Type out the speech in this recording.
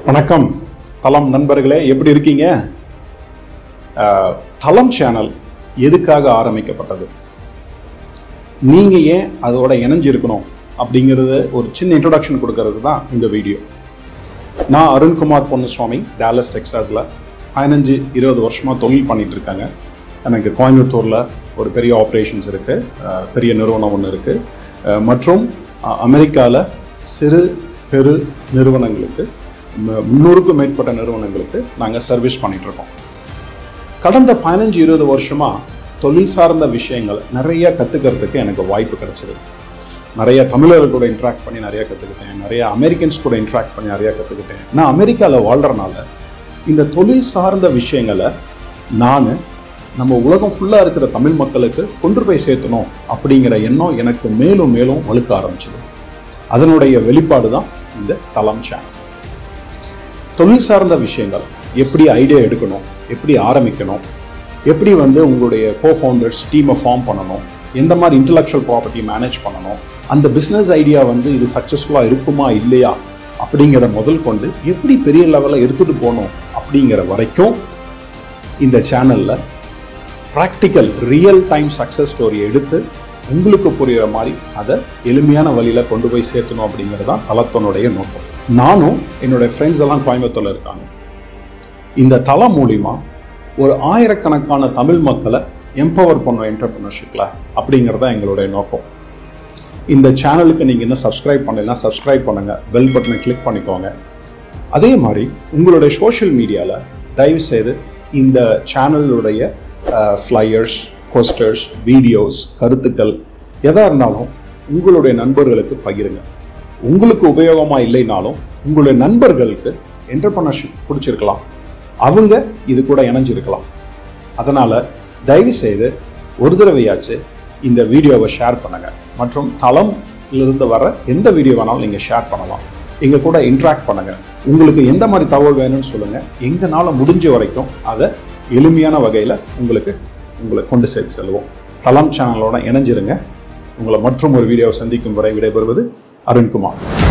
வணக்கம் தலம் நண்பர்களே எப்படி இருக்கீங்க அஹ், தலம் சேனல் எதுக்காக ஆரம்பிக்கப்பட்டது நீங்க ஏன் அதோட இணைஞ்சிருக்கணும் அப்படிங்கிறது ஒரு சின்ன இன்ட்ரோடக்ஷன் கொடுக்கறது தான் இந்த வீடியோ நான் அருண்குமார் பொன்னுசுவாமி டேலஸ் டெக்ஸாஸில் பதினஞ்சு இருபது வருஷமாக தொழில் பண்ணிட்டு இருக்காங்க எனக்கு கோயம்புத்தூரில் ஒரு பெரிய ஆப்ரேஷன்ஸ் இருக்குது பெரிய நிறுவனம் ஒன்று இருக்குது மற்றும் அமெரிக்காவில் சிறு பெரு நிறுவனங்களுக்கு ம- முந்நூறுக்கும் மேற்பட்ட நிறுவனங்களுக்கு நாங்கள் சர்வீஸ் பண்ணிட்டு இருக்கோம் கடந்த பதினஞ்சு இருபது வருஷமா தொழில் சார்ந்த விஷயங்கள் நிறைய கற்றுக்கிறதுக்கு எனக்கு வாய்ப்பு கிடைச்சது நிறைய தமிழர்கள் கூட இன்ட்ராக்ட் பண்ணி நிறைய கற்றுக்கிட்டேன் நிறைய அமெரிக்கன்ஸ் கூட இன்ட்ராக்ட் பண்ணி நிறைய கற்றுக்கிட்டேன் நான் அமெரிக்காவில் வாழ்கிறனால இந்த தொழில் சார்ந்த விஷயங்களை நான் நம்ம உலகம் ஃபுல்லாக இருக்கிற தமிழ் மக்களுக்கு கொண்டு போய் சேர்த்தணும் அப்படிங்கிற எண்ணம் எனக்கு மேலும் மேலும் வலுக்க ஆரம்பிச்சது அதனுடைய வெளிப்பாடு தான் இந்த தளம் சேனல் தொழில் சார்ந்த விஷயங்கள் எப்படி ஐடியா எடுக்கணும் எப்படி ஆரம்பிக்கணும் எப்படி வந்து உங்களுடைய கோ ஃபவுண்டர்ஸ் டீமை ஃபார்ம் பண்ணணும் எந்த மாதிரி இன்டலெக்சுவல் ப்ராப்பர்ட்டி மேனேஜ் பண்ணணும் அந்த பிஸ்னஸ் ஐடியா வந்து இது சக்ஸஸ்ஃபுல்லாக இருக்குமா இல்லையா அப்படிங்கிற முதல் கொண்டு எப்படி பெரிய லெவலில் எடுத்துகிட்டு போகணும் அப்படிங்கிற வரைக்கும் இந்த சேனலில் practical real time success story எடுத்து உங்களுக்கு புரியுற மாதிரி அதை எளிமையான வழியில் கொண்டு போய் சேர்த்தணும் அப்படிங்கிறது தான் தளத்தனுடைய நோக்கம் நானும் என்னுடைய ஃப்ரெண்ட்ஸ் எல்லாம் கோயம்புத்தூர்ல இருக்காங்க இந்த தளம் மூலிமா ஒரு ஆயிரக்கணக்கான தமிழ் மக்களை எம்பவர் பண்ண என்டர்பிரினர்ஷிப்பில் அப்படிங்கிறது தான் எங்களுடைய நோக்கம் இந்த சேனலுக்கு நீங்கள் இன்னும் சப்ஸ்கிரைப் பண்ணலைன்னா சப்ஸ்கிரைப் பண்ணுங்கள் பெல் பட்டனை கிளிக் பண்ணிக்கோங்க அதே மாதிரி உங்களுடைய சோஷியல் மீடியாவில் தயவு செய்து இந்த சேனலுடைய ஃப்ளையர்ஸ் போஸ்டர்ஸ் வீடியோஸ் கருத்துக்கள் எதாக இருந்தாலும் உங்களுடைய நண்பர்களுக்கு பகிருங்க உங்களுக்கு உபயோகமாக இல்லைனாலும் உங்களுடைய நண்பர்களுக்கு என்டர்பிரினர்ஷிப் பிடிச்சிருக்கலாம் அவங்க இது கூட இணைஞ்சிருக்கலாம் அதனால் தயவு செய்து ஒரு தடவையாச்சு இந்த வீடியோவை ஷேர் பண்ணுங்க மற்றும் தளம் இருந்து வர எந்த வீடியோ வேணாலும் நீங்கள் ஷேர் பண்ணலாம் எங்க கூட இன்ட்ராக்ட் பண்ணுங்க உங்களுக்கு எந்த மாதிரி தகவல் வேணும்னு சொல்லுங்க எங்கனால முடிஞ்ச வரைக்கும் அதை எளிமையான வகையில் உங்களுக்கு உங்களை கொண்டு சேர்த்து செல்வோம் தளம் சேனலோட இணைஞ்சிருங்க உங்களை மற்றும் ஒரு வீடியோவை சந்திக்கும் வரை விடைபெறுவது அருண்குமார்